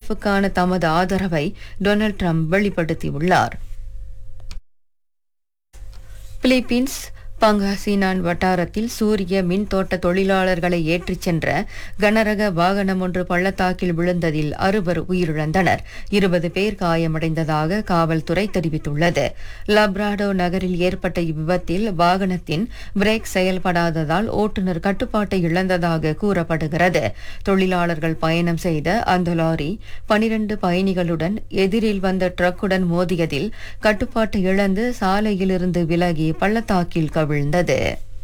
ஐஎம்எஃப்க்கான தமது ஆதரவை Donald Trump வெளிப்படுத்தியுள்ளார் பிலிப்பீன்ஸ் பங்காசினான் வட்டாரத்தில் சூரிய மின் தோட்ட தொழிலாளர்களை ஏற்றிச் சென்ற கனரக வாகனம் ஒன்று பள்ளத்தாக்கில் விழுந்ததில் அறுவர் உயிரிழந்தனர் இருபது பேர் காயமடைந்ததாக காவல்துறை தெரிவித்துள்ளது லப்ராடோ நகரில் ஏற்பட்ட இவ்விபத்தில் வாகனத்தின் பிரேக் செயல்படாததால் ஓட்டுநர் கட்டுப்பாட்டை இழந்ததாக கூறப்படுகிறது தொழிலாளர்கள் பயணம் செய்த அந்த லாரி பனிரண்டு பயணிகளுடன் எதிரில் வந்த ட்ரக்குடன் மோதியதில் கட்டுப்பாட்டை இழந்து சாலையிலிருந்து விலகி பள்ளத்தாக்கில் கவிழ்ந்தது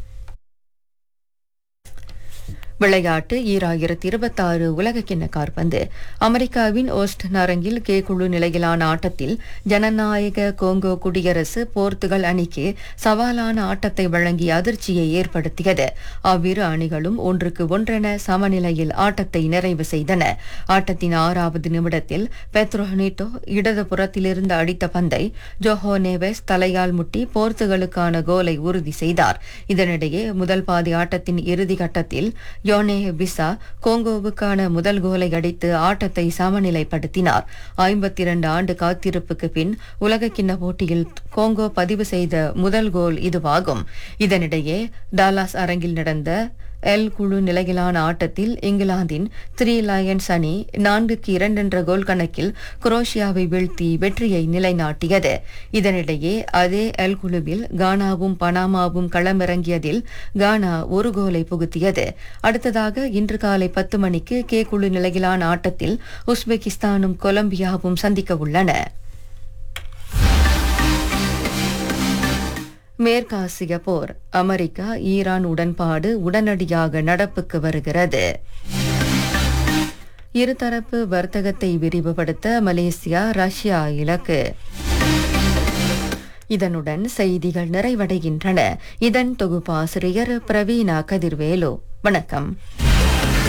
விளையாட்டு ஈராயிரத்தி இருபத்தாறு உலகக்கிண்ண காற்பந்து அமெரிக்காவின் ஓஸ்டன் அரங்கில் கே குழு நிலையிலான ஆட்டத்தில் ஜனநாயக கோங்கோ குடியரசு போர்த்துகல் அணிக்கு சவாலான ஆட்டத்தை வழங்கி அதிர்ச்சியை ஏற்படுத்தியது அவ்விரு அணிகளும் ஒன்றுக்கு ஒன்றென சமநிலையில் ஆட்டத்தை நிறைவு செய்தன ஆட்டத்தின் ஆறாவது நிமிடத்தில் பெத்ரோனிட்டோ இடது புறத்திலிருந்து அடித்த பந்தை ஜோஹோ நேவெஸ் தலையால் முட்டி போர்த்துகலுக்கான கோலை உறுதி செய்தார் இதனிடையே முதல் பாதி ஆட்டத்தின் இறுதி கட்டத்தில் யோனே பிசா கோங்கோவுக்கான முதல் கோலை அடித்து ஆட்டத்தை சமநிலைப்படுத்தினார் ஐம்பத்தி இரண்டு ஆண்டு காத்திருப்புக்கு பின் உலகக்கிண்ண போட்டியில் கோங்கோ பதிவு செய்த முதல் கோல் இதுவாகும் இதனிடையே டாலாஸ் அரங்கில் நடந்த எல் குழு நிலையிலான ஆட்டத்தில் இங்கிலாந்தின் த்ரீ லயன்ஸ் அணி நான்குக்கு இரண்டு என்ற கோல் கணக்கில் குரோஷியாவை வீழ்த்தி வெற்றியை நிலைநாட்டியது இதனிடையே அதே எல் குழுவில் கானாவும் பனாமாவும் களமிறங்கியதில் கானா ஒரு கோலை புகுத்தியது அடுத்ததாக இன்று காலை பத்து மணிக்கு கே குழு நிலையிலான ஆட்டத்தில் உஸ்பெகிஸ்தானும் கொலம்பியாவும் சந்திக்க உள்ளன மேற்காசிய போர் அமெரிக்கா ஈரான் உடன்பாடு உடனடியாக நடப்புக்கு வருகிறது இருதரப்பு வர்த்தகத்தை விரிவுபடுத்த மலேசியா ரஷ்யா இலக்கு இதனுடன் செய்திகள் நிறைவடைகின்றன இதன் தொகுப்பாசிரியர் பிரவீனா கதிர்வேலு வணக்கம்